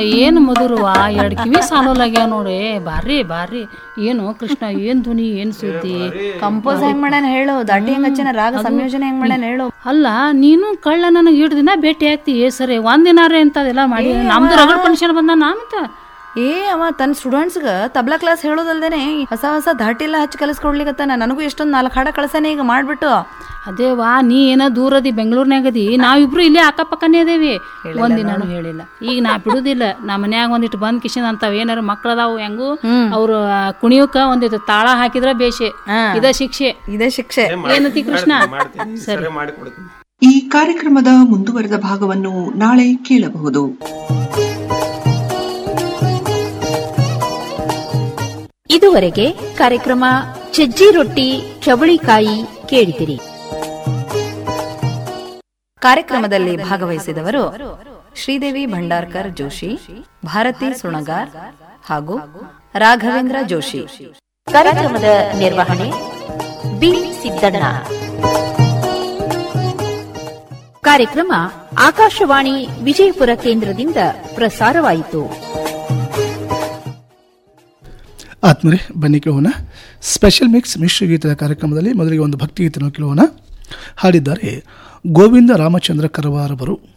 ಏನು ಮಧುರವ ಎರಡು ಕಿವಿ ಸಾಲೋಲಾಗ್ಯಾವ ನೋಡಿ ಬಾರಿ ಬಾರಿ ಏನು ಕೃಷ್ಣ ಏನ್ ಧ್ವನಿ ಏನ್ ಸುದ್ದಿ ಕಂಪೋಸ್ ಹೆಂಗ್ ಮಾಡ್ಯಾನ ಹೇಳು ದಾಟಿ ಹೆಂಗ್ ಹಚ್ಚನ ರಾಗ ಸಂಯೋಜನೆ ಹೆಂಗ್ ಮಾಡ್ಯಾನ ಹೇಳು ಅಲ್ಲ ನೀನು ಕಳ್ಳ ನನಗೆ ಇಷ್ಟು ದಿನ ಭೇಟಿ ಆಗ್ತಿ ಏ ಸರಿ ಒಂದಿನಾರೇ ಅಂತದೆಲ್ಲ ಮಾಡಿ ನಮ್ದು ರಗಡ್ ಫಂಕ್ಷನ್ ಬಂದ ನಾಮಂತ ಏ ಅವ ತನ್ನ ಸ್ಟೂಡೆಂಟ್ಸ್ಗ ತಬ್ಲಾ ಕ್ಲಾಸ್ ಹೇಳೋದಲ್ದೇನೆ ಹೊಸ ಹೊಸ ಧಾಟಿ ಎಲ್ಲ ಹಚ್ಚಿ ಕಲಿಸ್ಕೊಡ್ಲಿಕತ್ತಾನ ನನಗೂ ಎಷ್ಟೊಂದು ನಾಲ್ಕು ಹಾಡ ಕಳ್ಸಾನೆ ಈಗ ಮಾಡ್ಬಿಟ್ಟು ಅದೇ ವಾ ನೀ ಏನೋ ದೂರದಿ ಬೆಂಗಳೂರಿನಾಗದಿ ನಾವಿಬ್ರು ಇಲ್ಲೇ ಅಕ್ಕಪಕ್ಕನೇ ಅದೇವಿ ಒಂದಿನಾನು ಹೇಳಿಲ್ಲ ಈಗ ನಾ ಬಿಡುದಿಲ್ಲ ನಾ ಮನ್ಯಾಗ ಒಂದಿಟ್ಟು ಬಂದ್ ಕಿಶನ್ ಅಂತಾವ ಏನಾರ ಮಕ್ಳದಾವು ಹೆಂಗು ಅವ್ರು ಕುಣಿಯೋಕ ಒಂದಿಟ್ಟು ತಾಳ ಹಾಕಿದ್ರ ಬೇಷೆ ಇದ ಶಿಕ್ಷೆ ಇದೇ ಶಿಕ್ಷೆ ಏನತಿ ಕೃಷ್ಣ ಸರಿ ಮಾಡಿಕೊಡ್ತೀನಿ ಈ ಕಾರ್ಯಕ್ರಮದ ಮುಂದುವರೆದ ಭಾಗವನ್ನು ನಾಳೆ ಕೇಳಬಹುದು ಇದುವರೆಗೆ ಕಾರ್ಯಕ್ರಮ ಸಜ್ಜಿ ರೊಟ್ಟಿ ಚವಳಿಕಾಯಿ ಕೇಳಿದಿರಿ ಕಾರ್ಯಕ್ರಮದಲ್ಲಿ ಭಾಗವಹಿಸಿದವರು ಶ್ರೀದೇವಿ ಭಂಡಾರ್ಕರ್ ಜೋಶಿ ಭಾರತಿ ಸುಣಗಾರ್ ಹಾಗೂ ರಾಘವೇಂದ್ರ ಜೋಶಿ ಕಾರ್ಯಕ್ರಮದ ನಿರ್ವಹಣೆ ಬಿ ಸಿದ್ದಣ್ಣ ಕಾರ್ಯಕ್ರಮ ಆಕಾಶವಾಣಿ ವಿಜಯಪುರ ಕೇಂದ್ರದಿಂದ ಪ್ರಸಾರವಾಯಿತು ಆತ್ಮರೇ ಬನ್ನಿ ಕೇಳೋಣ ಸ್ಪೆಷಲ್ ಮಿಕ್ಸ್ ಮಿಶ್ರಗೀತದ ಕಾರ್ಯಕ್ರಮದಲ್ಲಿ ಮೊದಲಿಗೆ ಒಂದು ಭಕ್ತಿಗೀತೆಯನ್ನು ಕೇಳೋಣ ಹಾಡಿದ್ದಾರೆ ಗೋವಿಂದ ರಾಮಚಂದ್ರ ಕರವಾರವರು